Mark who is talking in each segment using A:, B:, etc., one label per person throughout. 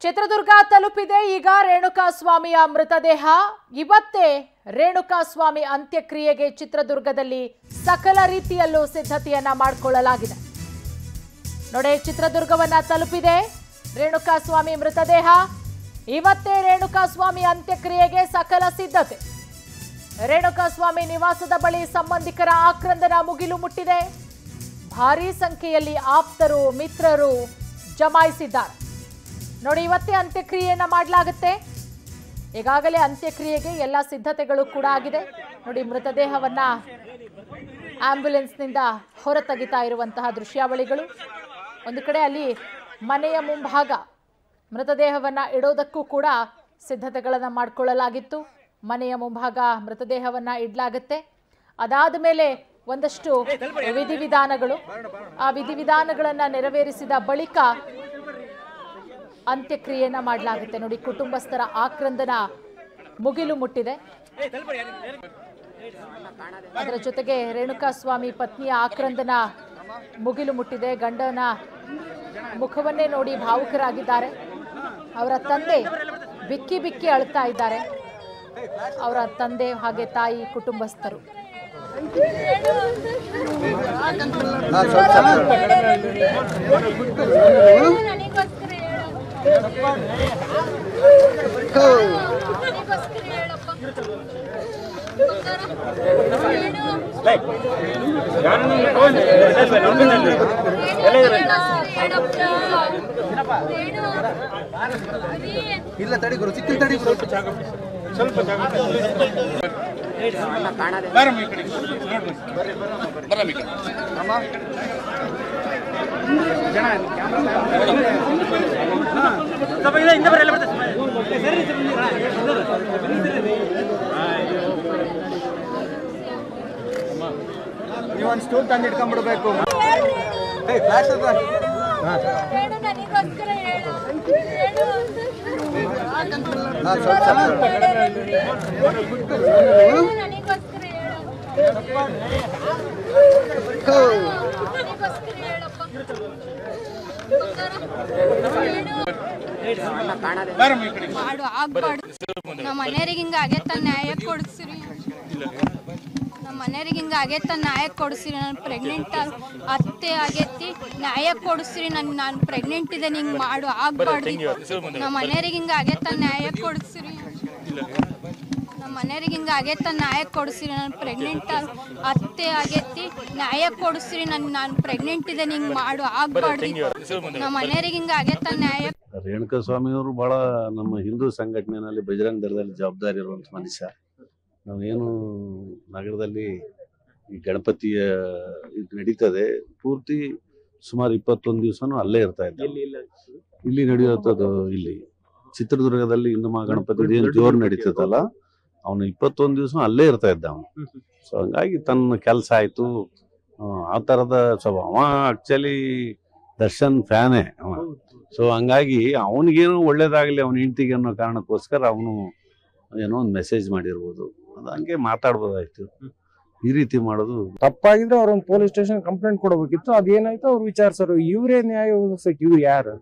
A: ಚಿತ್ರದುರ್ಗ ತಲುಪಿದೆ ಈಗ ರೇಣುಕಾ ಸ್ವಾಮಿಯ ಮೃತದೇಹ ಇವತ್ತೇ ರೇಣುಕಾ ಸ್ವಾಮಿ ಅಂತ್ಯಕ್ರಿಯೆಗೆ ಚಿತ್ರದುರ್ಗದಲ್ಲಿ ಸಕಲ ರೀತಿಯಲ್ಲೂ ಸಿದ್ಧತೆಯನ್ನ ಮಾಡಿಕೊಳ್ಳಲಾಗಿದೆ ನೋಡಿ ಚಿತ್ರದುರ್ಗವನ್ನ ತಲುಪಿದೆ ರೇಣುಕಾ ಸ್ವಾಮಿ ಮೃತದೇಹ ಇವತ್ತೇ ರೇಣುಕಾ ಸ್ವಾಮಿ ಅಂತ್ಯಕ್ರಿಯೆಗೆ ಸಕಲ ಸಿದ್ಧತೆ ರೇಣುಕಾ ಸ್ವಾಮಿ ನಿವಾಸದ ಬಳಿ ಸಂಬಂಧಿಕರ ಆಕ್ರಂದನ ಮುಗಿಲು ಮುಟ್ಟಿದೆ ಭಾರೀ ಸಂಖ್ಯೆಯಲ್ಲಿ ಆಪ್ತರು ಮಿತ್ರರು ಜಮಾಯಿಸಿದ್ದಾರೆ ನೋಡಿ ಇವತ್ತೇ ಅಂತ್ಯಕ್ರಿಯೆಯನ್ನ ಮಾಡಲಾಗುತ್ತೆ ಈಗಾಗಲೇ ಅಂತ್ಯಕ್ರಿಯೆಗೆ ಎಲ್ಲ ಸಿದ್ಧತೆಗಳು ಕೂಡ ಆಗಿದೆ ನೋಡಿ ಮೃತದೇಹವನ್ನ ಆಂಬ್ಯುಲೆನ್ಸ್ನಿಂದ ಹೊರತೆಗಿತಾ ಇರುವಂತಹ ದೃಶ್ಯಾವಳಿಗಳು ಒಂದು ಕಡೆ ಅಲ್ಲಿ ಮನೆಯ ಮುಂಭಾಗ ಮೃತದೇಹವನ್ನ ಇಡೋದಕ್ಕೂ ಕೂಡ ಸಿದ್ಧತೆಗಳನ್ನು ಮಾಡಿಕೊಳ್ಳಲಾಗಿತ್ತು ಮನೆಯ ಮುಂಭಾಗ ಮೃತದೇಹವನ್ನ ಇಡಲಾಗುತ್ತೆ ಅದಾದ ಮೇಲೆ ಒಂದಷ್ಟು ವಿಧಿವಿಧಾನಗಳು ಆ ವಿಧಿವಿಧಾನಗಳನ್ನ ನೆರವೇರಿಸಿದ ಬಳಿಕ ಅಂತ್ಯಕ್ರಿಯೆಯನ್ನ ಮಾಡಲಾಗುತ್ತೆ ನೋಡಿ ಕುಟುಂಬಸ್ಥರ ಆಕ್ರಂದನ ಮುಗಿಲು ಮುಟ್ಟಿದೆ ಅದರ ಜೊತೆಗೆ ರೇಣುಕಾ ಸ್ವಾಮಿ ಪತ್ನಿಯ ಆಕ್ರಂದನ ಮುಗಿಲು ಮುಟ್ಟಿದೆ ಗಂಡನ ಮುಖವನ್ನೇ ನೋಡಿ ಭಾವುಕರಾಗಿದ್ದಾರೆ ಅವರ ತಂದೆ ಬಿಕ್ಕಿ ಬಿಕ್ಕಿ ಅಳ್ತಾ ಇದ್ದಾರೆ ಅವರ ತಂದೆ ಹಾಗೆ ತಾಯಿ ಕುಟುಂಬಸ್ಥರು
B: ನನಗೋಸ್ಕರ ಹೇಳಪ್ಪ ನನಗೋಸ್ಕರ ಹೇಳಪ್ಪ
C: ಇಲ್ಲ ತಡಿ ಗುರು ಸಿಕ್ಕಿಲ್ ತಡಿ ಗುರು ನೀವೊಂದು ಸ್ಟೂಲ್ ತಂದು ಇಟ್ಕೊಂಡ್ಬಿಡ್ಬೇಕು ಏ ಫ್ಲಾಶ್ ಅದ
B: ಹೇಳು ನನಗೋಸ್ಕರ ಹೇಳು ಹೇಳು
C: ಹಾ, ಸ್ವಲ್ಪ ಸ್ವಲ್ಪ.
B: ಹೇಳು ನನಗೋಸ್ಕರ ಹೇಳು
C: ಹೋ.
B: ನನಗೋಸ್ಕರ ಹೇಳಪ್ಪ ಮಾಡು ಆಗ್ಬಾರ್ದು ನಮ್ಮ ಮನೆಯವ್ರಿಗೆ ಹಿಂಗ ಆಗೇತ ನ್ಯಾಯ ಕೊಡಿಸ್ರಿ ನಮ್ಮ ಮನೆಯವ್ರಿಗೆ ಹಿಂಗ ಆಗೇತ ನ್ಯಾಯ ಕೊಡಿಸ್ರಿ ನಾನು ಪ್ರೆಗ್ನೆಂಟ್ ಅತ್ತೆ ಆಗೈತಿ ನ್ಯಾಯ ಕೊಡಿಸ್ರಿ ನನ್ ನಾನು ಪ್ರೆಗ್ನೆಂಟ್ ಇದೆ ಹಿಂಗ್ ಮಾಡು ಆಗ್ಬಾರ್ದು ನಮ್ಮ ಮನೆಯವ್ರಿಗೆ ಹಿಂಗ ಆಗೇತ ನ್ಯಾಯ ಕೊಡಿಸ್ರಿ ನಮ್ಮ ಮನೆಯವ್ರಿಗೆ ಹಿಂಗ ಆಗೇತ ನ್ಯಾಯ ಕೊಡಿಸ್ರಿ ನಾನು ಪ್ರೆಗ್ನೆಂಟ್ ಅತ್ತೆ ಆಗೈತಿ ನ್ಯಾಯ ಕೊಡಿಸ್ರಿ ನನ್ ನಾನು ಪ್ರೆಗ್ನೆಂಟ್ ಇದೆ ಹಿಂಗ್ ಮಾಡು ಆಗ್ಬಾರ್ದು ನಮ್ಮ ಮನೆಯವ್ರಿಗೆ ಹಿಂಗ ಆಗೇತ ನ್ಯಾಯ
D: ರೇಣುಕಾ ಸ್ವಾಮಿಯವರು ಬಹಳ ನಮ್ಮ ಹಿಂದೂ ಸಂಘಟನೆಯಲ್ಲಿ ಬಜರಂಗ ದಳದಲ್ಲಿ ಜವಾಬ್ದಾರಿ ಇರುವಂತ ಮನುಷ್ಯ ನಾವೇನು ನಗರದಲ್ಲಿ ಈ ಗಣಪತಿಯ ಇದು ನಡೀತದೆ ಪೂರ್ತಿ ಸುಮಾರು ಇಪ್ಪತ್ತೊಂದು ದಿವಸನೂ ಅಲ್ಲೇ ಇರ್ತಾ ಇದ್ದ ಇಲ್ಲಿ ನಡೆಯುವಂಥದ್ದು ಇಲ್ಲಿ ಚಿತ್ರದುರ್ಗದಲ್ಲಿ ಹಿಂದೂ ಮಹಾ ಗಣಪತಿ ಏನು ಜೋರು ನಡೀತದಲ್ಲ ಅವನು ಇಪ್ಪತ್ತೊಂದು ದಿವಸ ಅಲ್ಲೇ ಇರ್ತಾ ಇದ್ದ ಅವನು ಸೊ ಹಂಗಾಗಿ ತನ್ನ ಕೆಲಸ ಆಯ್ತು ಆ, ಆ ಥರದ ಸೊ ಅವ ಆಕ್ಚುಲಿ ದರ್ಶನ್ ಫ್ಯಾನೇ ಅವ ಸೊ ಹಂಗಾಗಿ ಅವನಿಗೇನು ಒಳ್ಳೇದಾಗಲಿ ಅವನ ಹೆಂಡತಿಗೆ ಅನ್ನೋ ಕಾರಣಕ್ಕೋಸ್ಕರ ಅವನು ಏನೋ ಒಂದು ಮೆಸೇಜ್ ಮಾಡಿರ್ಬೋದು ಅದು ಹಂಗೆ ಮಾತಾಡ್ಬೋದಾಯ್ತು ಈ ರೀತಿ ಮಾಡೋದು
E: ತಪ್ಪಾಗಿದ್ರೆ ಅವ್ರೊಂದು ಪೊಲೀಸ್ ಸ್ಟೇಷನ್ ಕಂಪ್ಲೇಂಟ್ ಕೊಡಬೇಕಿತ್ತು ಅದೇನಾಯ್ತು ಅವ್ರು ವಿಚಾರಿಸೋರು ಇವ್ರೇ ನ್ಯಾಯ ಒದಗಿಸಕ್ ಇವ್ರು ಯಾರು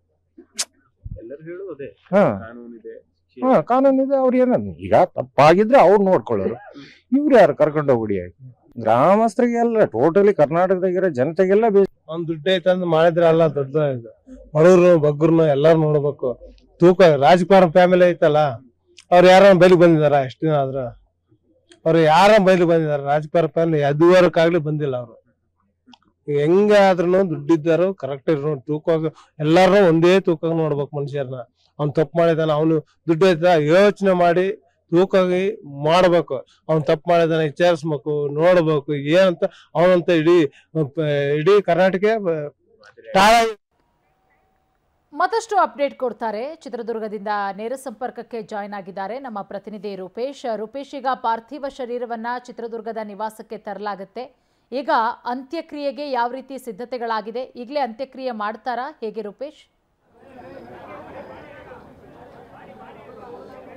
E: ಹಾ ಹಾ ಕಾನೂನಿದೆ ಅವ್ರು ಏನ ಈಗ ತಪ್ಪಾಗಿದ್ರೆ ಅವ್ರು ನೋಡ್ಕೊಳ್ಳೋರು ಇವ್ರು ಯಾರು ಕರ್ಕೊಂಡು ಹೋಗ್ಬಿಡಿ ಗ್ರಾಮಸ್ಥರಿಗೆಲ್ಲ ಟೋಟಲಿ ಕರ್ನಾಟಕದಾಗಿರೋ ಜನತೆಗೆಲ್ಲ ಬೇಸ್
F: ಅವ್ನ್ ದುಡ್ಡು ಐತಂದ್ ಮಾಡಿದ್ರೆ ಅಲ್ಲ ದೊಡ್ಡ ಇದು ಬಡವ್ರು ಬಗ್ಗರ್ನು ಎಲ್ಲಾರು ನೋಡ್ಬೇಕು ತೂಕ ರಾಜಕುಮಾರ್ ಫ್ಯಾಮಿಲಿ ಐತಲ್ಲ ಅವ್ರು ಯಾರ ಬೈಲಿಗೆ ಬಂದಿದಾರ ಎಷ್ಟು ದಿನ ಆದ್ರ ಅವ್ರು ಯಾರ ಬೈಲಿಗೆ ಬಂದಿದಾರ ರಾಜಕುಮಾರ್ ಫ್ಯಾಮಿಲಿ ಅದುವರೆಕಾಗ್ಲಿ ಬಂದಿಲ್ಲ ಅವ್ರು ಹೆಂಗ ಆದ್ರೂ ದುಡ್ಡಿದ್ದಾರು ಕರೆಕ್ಟ್ ಇರೋ ತೂಕ ಎಲ್ಲಾರು ಒಂದೇ ತೂಕ ನೋಡ್ಬೇಕು ಮನುಷ್ಯರ್ನ ಅವ್ನ್ ತಪ್ಪು ಮಾಡಿದಾನ ಅವನು ದುಡ್ಡು ಐತ ಯೋಚನೆ ಮಾಡಿ ತೂಕಾಗಿ ಮಾಡ್ಬೇಕು ಅವ್ನ್ ತಪ್ಪು ಮಾಡಿದಾನ ವಿಚಾರಿಸ್ಬೇಕು ನೋಡ್ಬೇಕು ಏನಂತ ಅವನಂತ ಇಡೀ ಪ- ಇಡೀ ಕರ್ನಾಟಕ ಟಾಳ
A: ಮತ್ತಷ್ಟು ಅಪ್ಡೇಟ್ ಕೊಡ್ತಾರೆ ಚಿತ್ರದುರ್ಗದಿಂದ ನೇರ ಸಂಪರ್ಕಕ್ಕೆ ಜಾಯ್ನ್ ಆಗಿದ್ದಾರೆ ನಮ್ಮ ಪ್ರತಿನಿಧಿ ರೂಪೇಶ್ ರೂಪೇಶ್ ಈಗ ಪಾರ್ಥಿವ ಶರೀರವನ್ನ ಚಿತ್ರದುರ್ಗದ ನಿವಾಸಕ್ಕೆ ತರಲಾಗುತ್ತೆ ಈಗ ಅಂತ್ಯಕ್ರಿಯೆಗೆ ಯಾವ ರೀತಿ ಸಿದ್ಧತೆಗಳಾಗಿದೆ ಈಗಲೇ ಅಂತ್ಯಕ್ರಿಯೆ ಮಾಡ್ತಾರಾ ಹೇಗೆ ರೂಪೇಶ್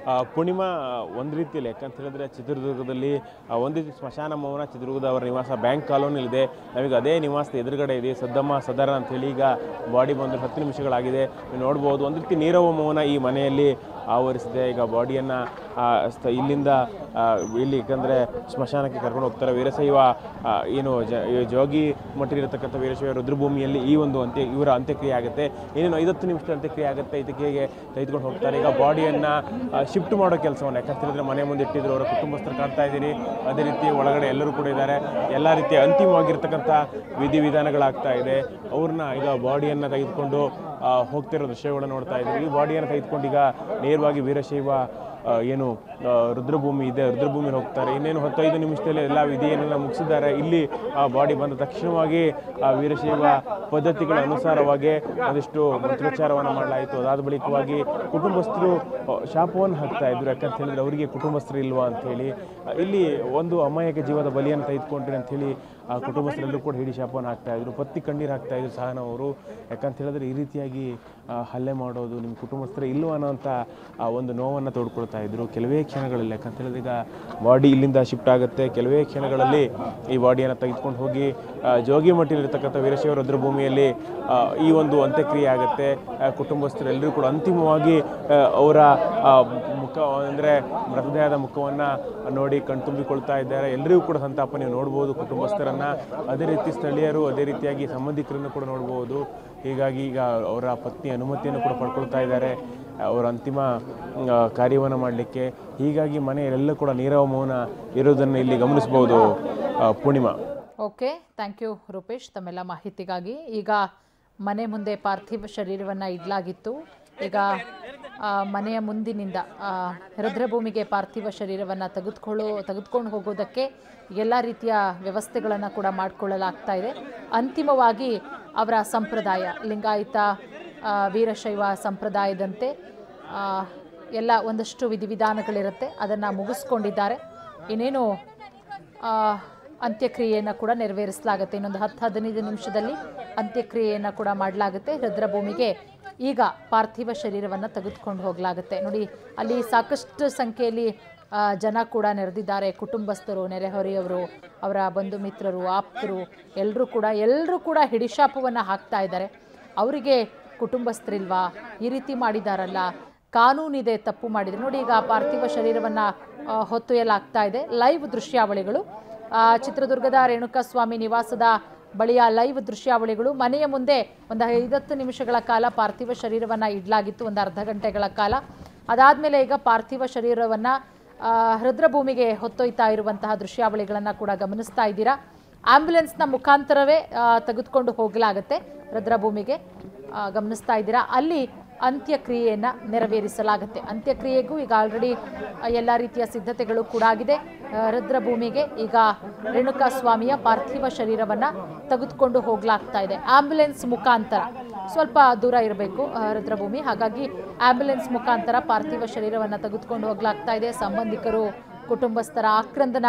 G: ಆ, ಪೂರ್ಣಿಮಾ ಒಂದು ರೀತಿಯಲ್ಲಿ ಯಾಕಂತ ಹೇಳಿದ್ರೆ ಚಿತ್ರದುರ್ಗದಲ್ಲಿ ಆ, ಒಂದು ರೀತಿ ಸ್ಮಶಾನ ಮೌನ ಚಿತ್ರದುರ್ಗದ ಅವರ ನಿವಾಸ ಬ್ಯಾಂಕ್ ಕಾಲೋನಿಲಿದೆ ನಾವೀಗ ಅದೇ ನಿವಾಸದ ಎದುರುಗಡೆ ಇದೆ ಸದ್ದಮ್ಮ ಸದರ ಅಂತೇಳಿ ಈಗ ಬಾಡಿ ಬಂದು ಹತ್ತು ನಿಮಿಷಗಳಾಗಿದೆ ನೀವು ನೋಡ್ಬೋದು ಒಂದು ರೀತಿ ನೀರವ ಮೌನ ಈ ಮನೆಯಲ್ಲಿ ಆವರಿಸಿದೆ ಈಗ ಬಾಡಿಯನ್ನು ಇಲ್ಲಿಂದ ಆ, ಇಲ್ಲಿ ಯಾಕಂದರೆ ಸ್ಮಶಾನಕ್ಕೆ ಕರ್ಕೊಂಡು ಹೋಗ್ತಾರೆ ವೀರಶೈವ ಆ, ಏನು ಜ ಈ ಜೋಗಿ ಮಠದಲ್ಲಿರತಕ್ಕಂಥ ವೀರಶೈವ ರುದ್ರಭೂಮಿಯಲ್ಲಿ ಈ ಒಂದು ಅಂತ್ಯ ಇವರ ಅಂತ್ಯಕ್ರಿಯೆ ಆಗುತ್ತೆ ಏನೇನು ಐವತ್ತು ನಿಮಿಷದ ಅಂತ್ಯಕ್ರಿಯೆ ಆಗುತ್ತೆ ಇದಕ್ಕೆ ತೆಗೆದುಕೊಂಡು ಹೋಗ್ತಾರೆ ಈಗ ಬಾಡಿಯನ್ನು ಶಿಫ್ಟ್ ಮಾಡೋ ಕೆಲಸವನ್ನು ಯಾಕಂತ ಹೇಳಿದ್ರೆ ಮನೆ ಮುಂದೆ ಇಟ್ಟಿದ್ರು ಅವರ ಕುಟುಂಬಸ್ಥರು ಕಾಣ್ತಾ ಇದ್ದೀರಿ ಅದೇ ರೀತಿ ಒಳಗಡೆ ಎಲ್ಲರೂ ಕೂಡ ಇದ್ದಾರೆ ಎಲ್ಲ ರೀತಿಯ ಅಂತಿಮವಾಗಿರ್ತಕ್ಕಂಥ ವಿಧಿವಿಧಾನಗಳಾಗ್ತಾ ಇದೆ ಅವ್ರನ್ನ ಈಗ ಬಾಡಿಯನ್ನು ತೆಗೆದುಕೊಂಡು ಆ, ಹೋಗ್ತಿರೋ ದೃಶ್ಯಗಳನ್ನು ನೋಡ್ತಾ ಇದ್ದೀವಿ ಈ ಬಾಡಿಯನ್ನು ತೆಗೆದುಕೊಂಡು ಈಗ ನೇರವಾಗಿ ವೀರಶೈವ ಆ, ಏನು ಆ, ರುದ್ರಭೂಮಿ ಇದೆ ರುದ್ರಭೂಮಿ ಹೋಗ್ತಾರೆ ಇನ್ನೇನು ಹತ್ತೈದು ನಿಮಿಷದಲ್ಲಿ ಎಲ್ಲ ವಿಧಿಯನ್ನು ಮುಗಿಸಿದ್ದಾರೆ ಇಲ್ಲಿ ಆ ಬಾಡಿ ಬಂದ ತಕ್ಷಣವಾಗಿ ಆ ವೀರಶೈವ ಪದ್ಧತಿಗಳ ಅನುಸಾರವಾಗಿ ಒಂದಿಷ್ಟು ಮಂತ್ರೋಚ್ಚಾರವನ್ನು ಮಾಡಲಾಯಿತು ಅದಾದ ಬಳಿಕವಾಗಿ ಕುಟುಂಬಸ್ಥರು ಆ, ಶಾಪವನ್ನು ಹಾಕ್ತಾ ಇದ್ರು ಯಾಕಂತ ಹೇಳಿದ್ರೆ ಅವರಿಗೆ ಕುಟುಂಬಸ್ಥರು ಇಲ್ವಾ ಅಂತೇಳಿ ಆ, ಇಲ್ಲಿ ಒಂದು ಅಮಾಯಕ ಜೀವದ ಬಲಿಯನ್ನು ತೆಗೆದುಕೊಂಡ್ರಿ ಅಂತೇಳಿ ಆ ಕುಟುಂಬಸ್ಥರೆಲ್ಲರೂ ಕೂಡ ಹಿಡಿ ಶಾಪವನ್ನು ಹಾಕ್ತಾ ಇದ್ರು ಪತ್ತಿ ಕಣ್ಣೀರು ಹಾಕ್ತಾ ಇದ್ರು ಸಹನವರು ಯಾಕಂತ ಹೇಳಿದ್ರೆ ಈ ರೀತಿಯಾಗಿ ಆ, ಹಲ್ಲೆ ಮಾಡೋದು ನಿಮ್ಮ ಕುಟುಂಬಸ್ಥರು ಇಲ್ವಾ ಅನ್ನೋಂಥ ಆ ಒಂದು ನೋವನ್ನು ತೋಡ್ಕೊಳ್ತಾ ಇದ್ರು ಕೆಲವೇ ಕ್ಷಣಗಳಲ್ಲಿ ಯಾಕಂತ ಹೇಳಿದ್ರೆ ಈಗ ಬಾಡಿ ಇಲ್ಲಿಂದ ಶಿಫ್ಟ್ ಆಗುತ್ತೆ ಕೆಲವೇ ಕ್ಷಣಗಳಲ್ಲಿ ಈ ಬಾಡಿಯನ್ನು ತೆಗೆದುಕೊಂಡು ಹೋಗಿ ಆ, ಜೋಗಿಮಟ್ಟಿಲಿರ್ತಕ್ಕಂಥ ವೀರಶೈವ ರುದ್ರಭೂಮಿಯಲ್ಲಿ ಆ, ಈ ಒಂದು ಅಂತ್ಯಕ್ರಿಯೆ ಆಗುತ್ತೆ ಆ, ಕುಟುಂಬಸ್ಥರು ಎಲ್ಲರೂ ಕೂಡ ಅಂತಿಮವಾಗಿ ಆ, ಅವರ ಆ, ಮುಖ ಅಂದರೆ ಮೃತದೇಹದ ಮುಖವನ್ನು ನೋಡಿ ಕಣ್ತುಂಬಿಕೊಳ್ತಾ ಇದ್ದಾರೆ ಎಲ್ಲರಿಗೂ ಕೂಡ ಸಂತಾಪ ನೀವು ನೋಡ್ಬೋದು ಕುಟುಂಬಸ್ಥರನ್ನು ಅದೇ ರೀತಿ ಸ್ಥಳೀಯರು ಅದೇ ರೀತಿಯಾಗಿ ಸಂಬಂಧಿಕರನ್ನು ಕೂಡ ನೋಡ್ಬೋದು ಹೀಗಾಗಿ ಈಗ ಅವರ ಪತ್ನಿ ಅನುಮತಿಯನ್ನು ಕೂಡ ಪಡ್ಕೊಳ್ತಾ ಇದ್ದಾರೆ ಅವರ ಅಂತಿಮ ಆ, ಕಾರ್ಯವನ್ನು ಮಾಡಲಿಕ್ಕೆ ಹೀಗಾಗಿ ಮನೆಯಲ್ಲೆಲ್ಲ ಕೂಡ ನೀರವ ಮೌನ ಇರೋದನ್ನು ಇಲ್ಲಿ ಗಮನಿಸ್ಬೋದು ಆ, Poornima
A: okay thank you Rupesh ತಮ್ಮೆಲ್ಲ ಮಾಹಿತಿಗಾಗಿ ಈಗ ಮನೆ ಮುಂದೆ ಪಾರ್ಥಿವ ಶರೀರವನ್ನು ಇಡಲಾಗಿತ್ತು ಈಗ ಆ, ಮನೆಯ ಮುಂದಿನಿಂದ ಆ, ರುದ್ರಭೂಮಿಗೆ ಪಾರ್ಥಿವ ಶರೀರವನ್ನು ತೆಗೆದುಕೊಳ್ಳೋ ತೆಗೆದುಕೊಂಡು ಹೋಗೋದಕ್ಕೆ ಎಲ್ಲ ರೀತಿಯ ವ್ಯವಸ್ಥೆಗಳನ್ನು ಕೂಡ ಮಾಡಿಕೊಳ್ಳಲಾಗ್ತಾ ಇದೆ ಅಂತಿಮವಾಗಿ ಅವರ ಸಂಪ್ರದಾಯ ಲಿಂಗಾಯತ ಆ, ವೀರಶೈವ ಸಂಪ್ರದಾಯದಂತೆ ಆ, ಎಲ್ಲ ಒಂದಷ್ಟು ವಿಧಿವಿಧಾನಗಳಿರುತ್ತೆ ಅದನ್ನು ಮುಗಿಸ್ಕೊಂಡಿದ್ದಾರೆ ಇನ್ನೇನು ಆ, ಅಂತ್ಯಕ್ರಿಯೆಯನ್ನು ಕೂಡ ನೆರವೇರಿಸಲಾಗುತ್ತೆ ಇನ್ನೊಂದು ಹತ್ತು ಹದಿನೈದು ನಿಮಿಷದಲ್ಲಿ ಅಂತ್ಯಕ್ರಿಯೆಯನ್ನು ಕೂಡ ಮಾಡಲಾಗುತ್ತೆ ರುದ್ರಭೂಮಿಗೆ ಈಗ ಪಾರ್ಥಿವ ಶರೀರವನ್ನು ತೆಗೆದುಕೊಂಡು ಹೋಗಲಾಗುತ್ತೆ ನೋಡಿ ಅಲ್ಲಿ ಸಾಕಷ್ಟು ಸಂಖ್ಯೆಯಲ್ಲಿ ಆ, ಜನ ಕೂಡ ನೆರೆದಿದ್ದಾರೆ ಕುಟುಂಬಸ್ಥರು ನೆರೆಹೊರೆಯವರು ಅವರ ಬಂಧು ಮಿತ್ರರು ಆಪ್ತರು ಎಲ್ಲರೂ ಕೂಡ ಎಲ್ಲರೂ ಕೂಡ ಹಿಡಿಶಾಪವನ್ನು ಹಾಕ್ತಾ ಇದ್ದಾರೆ ಅವರಿಗೆ ಕುಟುಂಬಸ್ಥರಿಲ್ವಾ ಈ ರೀತಿ ಮಾಡಿದಾರಲ್ಲ ಕಾನೂನಿದೆ ತಪ್ಪು ಮಾಡಿದ್ರೆ ನೋಡಿ ಈಗ ಪಾರ್ಥಿವ ಶರೀರವನ್ನು ಹೊತ್ತೊಯ್ಯಲಾಗ್ತಾ ಇದೆ ಲೈವ್ ದೃಶ್ಯಾವಳಿಗಳು ಆ, ಚಿತ್ರದುರ್ಗದ ರೇಣುಕಾಸ್ವಾಮಿ ನಿವಾಸದ ಬಳಿಯ ಲೈವ್ ದೃಶ್ಯಾವಳಿಗಳು ಮನೆಯ ಮುಂದೆ ಒಂದು ಐವತ್ತು ನಿಮಿಷಗಳ ಕಾಲ ಪಾರ್ಥಿವ ಶರೀರವನ್ನು ಇಡಲಾಗಿತ್ತು ಒಂದು ಅರ್ಧ ಗಂಟೆಗಳ ಕಾಲ ಅದಾದಮೇಲೆ ಈಗ ಪಾರ್ಥಿವ ಶರೀರವನ್ನು ರುದ್ರಭೂಮಿಗೆ ಹೊತ್ತೊಯ್ತಾ ಇರುವಂತಹ ದೃಶ್ಯಾವಳಿಗಳನ್ನು ಕೂಡ ಗಮನಿಸ್ತಾ ಇದ್ದೀರಾ ಆಂಬ್ಯುಲೆನ್ಸ್ನ ಮುಖಾಂತರವೇ ಆ, ತೆಗೆದುಕೊಂಡು ಹೋಗಲಾಗುತ್ತೆ ರುದ್ರಭೂಮಿಗೆ ಆ, ಗಮನಿಸ್ತಾ ಇದ್ದೀರಾ ಅಲ್ಲಿ ಅಂತ್ಯಕ್ರಿಯೆಯನ್ನು ನೆರವೇರಿಸಲಾಗುತ್ತೆ ಅಂತ್ಯಕ್ರಿಯೆಗೂ ಈಗ ಆಲ್ರೆಡಿ ಎಲ್ಲ ರೀತಿಯ ಸಿದ್ಧತೆಗಳು ಕೂಡ ಆಗಿದೆ ಆ, ರುದ್ರಭೂಮಿಗೆ ಈಗ ರೇಣುಕಾ ಸ್ವಾಮಿಯ ಪಾರ್ಥಿವ ಶರೀರವನ್ನು ತೆಗೆದುಕೊಂಡು ಹೋಗಲಾಗ್ತಾ ಇದೆ ಆಂಬ್ಯುಲೆನ್ಸ್ ಮುಖಾಂತರ ಸ್ವಲ್ಪ ದೂರ ಇರಬೇಕು ರುದ್ರಭೂಮಿ ಹಾಗಾಗಿ ಆಂಬ್ಯುಲೆನ್ಸ್ ಮುಖಾಂತರ ಪಾರ್ಥಿವ ಶರೀರವನ್ನು ತೆಗೆದುಕೊಂಡು ಹೋಗಲಾಗ್ತಾ ಇದೆ ಸಂಬಂಧಿಕರು ಕುಟುಂಬಸ್ಥರ ಆಕ್ರಂದನ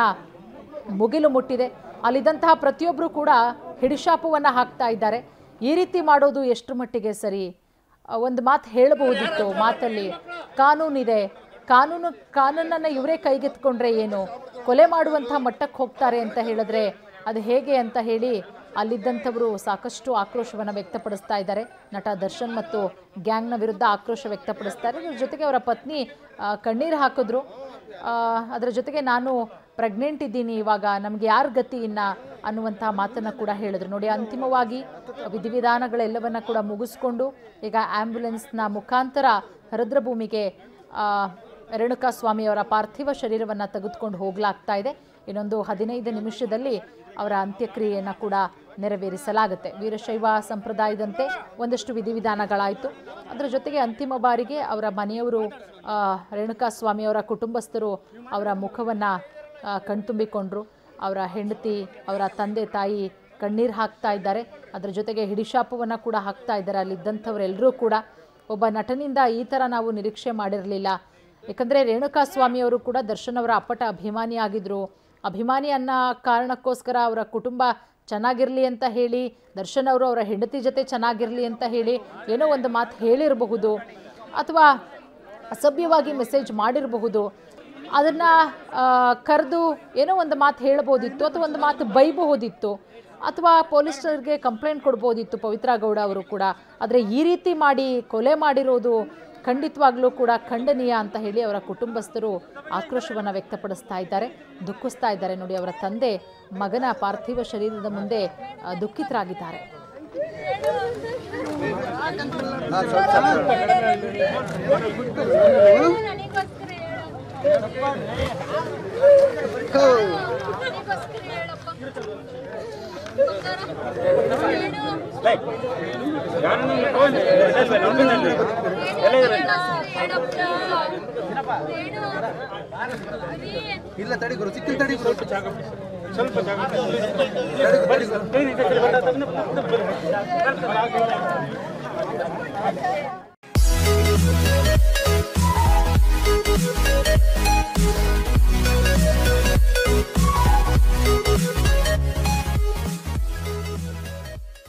A: ಮುಗಿಲು ಮುಟ್ಟಿದೆ ಅಲ್ಲಿದ್ದಂತಹ ಪ್ರತಿಯೊಬ್ಬರು ಕೂಡ ಹಿಡಿಶಾಪವನ್ನು ಹಾಕ್ತಾ ಇದ್ದಾರೆ ಈ ರೀತಿ ಮಾಡೋದು ಎಷ್ಟು ಮಟ್ಟಿಗೆ ಸರಿ ಆ, ಒಂದು ಮಾತು ಹೇಳಬಹುದಿತ್ತು ಮಾತಲ್ಲಿ ಕಾನೂನಿದೆ ಕಾನೂನು ಕಾನೂನನ್ನು ಇವರೇ ಕೈಗೆತ್ಕೊಂಡ್ರೆ ಏನು ಕೊಲೆ ಮಾಡುವಂಥ ಮಟ್ಟಕ್ಕೆ ಹೋಗ್ತಾರೆ ಅಂತ ಹೇಳಿದ್ರೆ ಅದು ಹೇಗೆ ಅಂತ ಹೇಳಿ ಅಲ್ಲಿದ್ದಂಥವರು ಸಾಕಷ್ಟು ಆಕ್ರೋಶವನ್ನು ವ್ಯಕ್ತಪಡಿಸ್ತಾ ಇದ್ದಾರೆ ನಟ ದರ್ಶನ್ ಮತ್ತು ಗ್ಯಾಂಗ್ನ ವಿರುದ್ಧ ಆಕ್ರೋಶ ವ್ಯಕ್ತಪಡಿಸ್ತಾರೆ ಇದ್ರ ಜೊತೆಗೆ ಅವರ ಪತ್ನಿ ಆ, ಕಣ್ಣೀರು ಹಾಕಿದ್ರು ಆ, ಅದರ ಜೊತೆಗೆ ನಾನು ಪ್ರೆಗ್ನೆಂಟ್ ಇದ್ದೀನಿ ಇವಾಗ ನಮಗೆ ಯಾರ ಗತಿ ಇನ್ನ ಅನ್ನುವಂತಹ ಮಾತನ್ನು ಕೂಡ ಹೇಳಿದ್ರು ನೋಡಿ ಅಂತಿಮವಾಗಿ ವಿಧಿವಿಧಾನಗಳೆಲ್ಲವನ್ನ ಕೂಡ ಮುಗಿಸ್ಕೊಂಡು ಈಗ ಆ್ಯಂಬುಲೆನ್ಸ್ನ ಮುಖಾಂತರ ರುದ್ರಭೂಮಿಗೆ ಆ, ರೇಣುಕಾ ಸ್ವಾಮಿಯವರ ಪಾರ್ಥಿವ ಶರೀರವನ್ನು ತೆಗೆದುಕೊಂಡು ಹೋಗಲಾಗ್ತಾ ಇದೆ ಇನ್ನೊಂದು ಹದಿನೈದು ನಿಮಿಷದಲ್ಲಿ ಅವರ ಅಂತ್ಯಕ್ರಿಯೆಯನ್ನು ಕೂಡ ನೆರವೇರಿಸಲಾಗುತ್ತೆ ವೀರಶೈವ ಸಂಪ್ರದಾಯದಂತೆ ಒಂದಷ್ಟು ವಿಧಿವಿಧಾನಗಳಾಯಿತು ಅದರ ಜೊತೆಗೆ ಅಂತಿಮ ಬಾರಿಗೆ ಅವರ ಮನೆಯವರು ಆ, ರೇಣುಕಾ ಸ್ವಾಮಿಯವರ ಕುಟುಂಬಸ್ಥರು ಅವರ ಮುಖವನ್ನು ಕಣ್ತುಂಬಿಕೊಂಡ್ರು ಅವರ ಹೆಂಡತಿ ಅವರ ತಂದೆ ತಾಯಿ ಕಣ್ಣೀರು ಹಾಕ್ತಾ ಇದ್ದಾರೆ ಅದರ ಜೊತೆಗೆ ಹಿಡಿಶಾಪವನ್ನು ಕೂಡ ಹಾಕ್ತಾ ಇದ್ದಾರೆ ಅಲ್ಲಿದ್ದಂಥವರೆಲ್ಲರೂ ಕೂಡ ಒಬ್ಬ ನಟನಿಂದ ಈ ಥರ ನಾವು ನಿರೀಕ್ಷೆ ಮಾಡಿರಲಿಲ್ಲ ಯಾಕಂದರೆ ರೇಣುಕಾ ಸ್ವಾಮಿಯವರು ಕೂಡ ದರ್ಶನ್ ಅವರ ಅಪ್ಪಟ ಅಭಿಮಾನಿ ಆಗಿದ್ದರು ಅಭಿಮಾನಿ ಅನ್ನೋ ಕಾರಣಕ್ಕೋಸ್ಕರ ಅವರ ಕುಟುಂಬ ಚೆನ್ನಾಗಿರಲಿ ಅಂತ ಹೇಳಿ ದರ್ಶನ್ ಅವರು ಅವರ ಹೆಂಡತಿ ಜೊತೆ ಚೆನ್ನಾಗಿರಲಿ ಅಂತ ಹೇಳಿ ಏನೋ ಒಂದು ಮಾತು ಹೇಳಿರಬಹುದು ಅಥವಾ ಅಸಭ್ಯವಾಗಿ ಮೆಸೇಜ್ ಮಾಡಿರಬಹುದು ಅದನ್ನು ಕರೆದು ಏನೋ ಒಂದು ಮಾತು ಹೇಳ್ಬೋದಿತ್ತು ಅಥವಾ ಒಂದು ಮಾತು ಬೈಬಹುದಿತ್ತು ಅಥವಾ ಪೊಲೀಸರಿಗೆ ಕಂಪ್ಲೇಂಟ್ ಕೊಡ್ಬೋದಿತ್ತು ಪವಿತ್ರ ಗೌಡ ಅವರು ಕೂಡ ಆದರೆ ಈ ರೀತಿ ಮಾಡಿ ಕೊಲೆ ಮಾಡಿರೋದು ಖಂಡಿತವಾಗ್ಲೂ ಕೂಡ ಖಂಡನೀಯ ಅಂತ ಹೇಳಿ ಅವರ ಕುಟುಂಬಸ್ಥರು ಆಕ್ರೋಶವನ್ನು ವ್ಯಕ್ತಪಡಿಸ್ತಾ ಇದ್ದಾರೆ ದುಃಖಿಸ್ತಾ ಇದ್ದಾರೆ ನೋಡಿ ಅವರ ತಂದೆ ಮಗನ ಪಾರ್ಥಿವ ಶರೀರದ ಮುಂದೆ ಆ, ದುಃಖಿತರಾಗಿದ್ದಾರೆ
C: ಇಲ್ಲ ತಡಿ ಗುರು ಸಿಕ್ಕಿಲ್ ತಡಿ ಗುರು
A: ¡Gracias!